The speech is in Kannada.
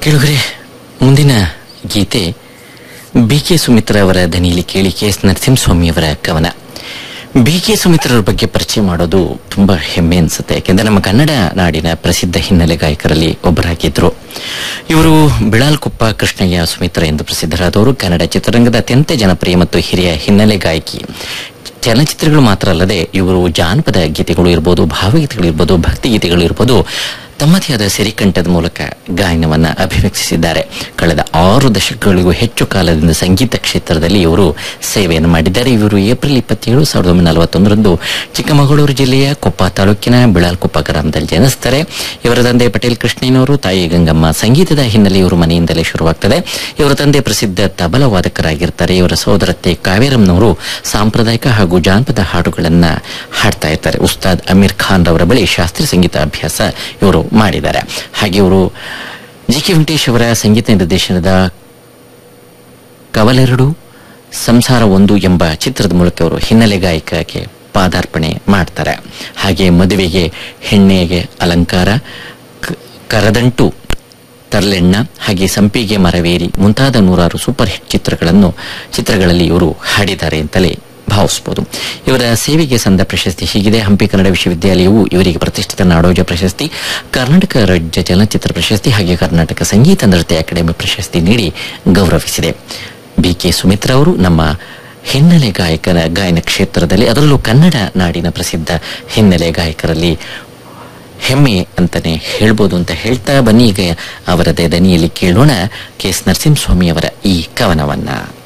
ಕೇಳುಗರೆ ಮುಂದಿನ ಗೀತೆ ಬಿ ಕೆ ಸುಮಿತ್ರ ಅವರ ದನಿಯಲ್ಲಿ ಕೇಳಿ ಕೆ ಎಸ್ ನರಸಿಂಹಸ್ವಾಮಿಯವರ ಕವನ ಬಿ ಕೆ ಸುಮಿತ್ರರ ಬಗ್ಗೆ ಪರಿಚಯ ಮಾಡೋದು ತುಂಬಾ ಹೆಮ್ಮೆ ಅನ್ಸುತ್ತೆ ಯಾಕೆಂದ್ರೆ ನಮ್ಮ ಕನ್ನಡ ನಾಡಿನ ಪ್ರಸಿದ್ಧ ಹಿನ್ನೆಲೆ ಗಾಯಕರಲ್ಲಿ ಒಬ್ಬರಾಗಿದ್ರು ಇವರು ಬಿಳಾಲ್ಕೊಪ್ಪ ಕೃಷ್ಣಯ್ಯ ಸುಮಿತ್ರ ಎಂದು ಪ್ರಸಿದ್ಧರಾದವರು ಕನ್ನಡ ಚಿತ್ರರಂಗದ ಅತ್ಯಂತ ಜನಪ್ರಿಯ ಮತ್ತು ಹಿರಿಯ ಹಿನ್ನೆಲೆ ಗಾಯಕಿ ಚಲನಚಿತ್ರಗಳು ಮಾತ್ರ ಅಲ್ಲದೆ ಇವರು ಜಾನಪದ ಗೀತೆಗಳು ಇರ್ಬೋದು ಭಾವಗೀತೆಗಳು ಇರ್ಬೋದು ಭಕ್ತಿ ಗೀತೆಗಳು ಇರ್ಬೋದು ತಮ್ಮದೇ ಆದ ಸಿರಿಕಂಠದ ಮೂಲಕ ಗಾಯನವನ್ನ ಅಭಿವ್ಯಕ್ತಿಸಿದ್ದಾರೆ ಕಳೆದ ಆರು ದಶಕಗಳಿಗೂ ಹೆಚ್ಚು ಕಾಲದಿಂದ ಸಂಗೀತ ಕ್ಷೇತ್ರದಲ್ಲಿ ಇವರು ಸೇವೆಯನ್ನು ಮಾಡಿದ್ದಾರೆ ಇವರು ಏಪ್ರಿಲ್ ಇಪ್ಪತ್ತೇಳು ಸಾವಿರದ ಒಂಬೈನೂರ ನಲವತ್ತೊಂದರಂದು ಚಿಕ್ಕಮಗಳೂರು ಜಿಲ್ಲೆಯ ಕೊಪ್ಪ ತಾಲೂಕಿನ ಬಿಳಾಲ್ಕೊಪ್ಪ ಗ್ರಾಮದಲ್ಲಿ ಜನಿಸ್ತಾರೆ ಇವರ ತಂದೆ ಪಟೇಲ್ ಕೃಷ್ಣಯ್ಯನವರು ತಾಯಿ ಗಂಗಮ್ಮ ಸಂಗೀತದ ಹಿನ್ನೆಲೆ ಇವರು ಮನೆಯಿಂದಲೇ ಶುರುವಾಗ್ತದೆ ಇವರ ತಂದೆ ಪ್ರಸಿದ್ಧ ತಬಲ ವಾದಕರಾಗಿರ್ತಾರೆ ಇವರ ಸಹೋದರತ್ತೆ ಕಾವೇರಮ್ನವರು ಸಾಂಪ್ರದಾಯಿಕ ಹಾಗೂ ಜಾನಪದ ಹಾಡುಗಳನ್ನ ಹಾಡ್ತಾ ಇರ್ತಾರೆ ಉಸ್ತಾದ್ ಅಮೀರ್ ಖಾನ್ ರವರ ಬಳಿ ಶಾಸ್ತ್ರೀಯ ಸಂಗೀತ ಅಭ್ಯಾಸ ಇವರು ಮಾಡಿದ್ದಾರೆ ಹಾಗೆ ಇವರು ಜಿ ಕೆ ವೆಂಕಟೇಶ್ ಅವರ ಸಂಗೀತ ನಿರ್ದೇಶನದ ಕವಲೆರಡು ಸಂಸಾರ ಒಂದು ಎಂಬ ಚಿತ್ರದ ಮೂಲಕ ಅವರು ಹಿನ್ನೆಲೆ ಗಾಯಕಕ್ಕೆ ಪಾದಾರ್ಪಣೆ ಮಾಡ್ತಾರೆ ಹಾಗೆ ಮದುವೆಗೆ ಹೆಣ್ಣೆಗೆ ಅಲಂಕಾರ ಕ- ಕರದಂಟು ತರ್ಲೆಣ್ಣ ಹಾಗೆ ಸಂಪಿಗೆ ಮರವೇರಿ ಮುಂತಾದ ನೂರಾರು ಸೂಪರ್ ಹಿಟ್ ಚಿತ್ರಗಳನ್ನು ಚಿತ್ರಗಳಲ್ಲಿ ಇವರು ಹಾಡಿದ್ದಾರೆ ಅಂತಲೇ ಭಾವಿಸಬಹುದು ಇವರ ಸೇವೆಗೆ ಸಂದ ಪ್ರಶಸ್ತಿ ಹೀಗಿದೆ ಹಂಪಿ ಕನ್ನಡ ವಿಶ್ವವಿದ್ಯಾಲಯವು ಇವರಿಗೆ ಪ್ರತಿಷ್ಠಿತ ನಾಡೋಜ ಪ್ರಶಸ್ತಿ ಕರ್ನಾಟಕ ರಾಜ್ಯ ಚಲನಚಿತ್ರ ಪ್ರಶಸ್ತಿ ಹಾಗೆ ಕರ್ನಾಟಕ ಸಂಗೀತ ನೃತ್ಯ ಅಕಾಡೆಮಿ ಪ್ರಶಸ್ತಿ ನೀಡಿ ಗೌರವಿಸಿದೆ ಬಿ ಕೆ ಸುಮಿತ್ರಾ ಅವರು ನಮ್ಮ ಹಿನ್ನೆಲೆ ಗಾಯಕರ ಗಾಯನ ಕ್ಷೇತ್ರದಲ್ಲಿ ಅದರಲ್ಲೂ ಕನ್ನಡ ನಾಡಿನ ಪ್ರಸಿದ್ಧ ಹಿನ್ನೆಲೆ ಗಾಯಕರಲ್ಲಿ ಹೆಮ್ಮೆ ಅಂತಾನೆ ಹೇಳ್ಬೋದು ಅಂತ ಹೇಳ್ತಾ ಬನ್ನಿ ಈಗ ಅವರದೇ ದನಿಯಲ್ಲಿ ಕೇಳೋಣ ಕೆ ಎಸ್ ನರಸಿಂಹಸ್ವಾಮಿ ಅವರ ಈ ಕವನವನ್ನ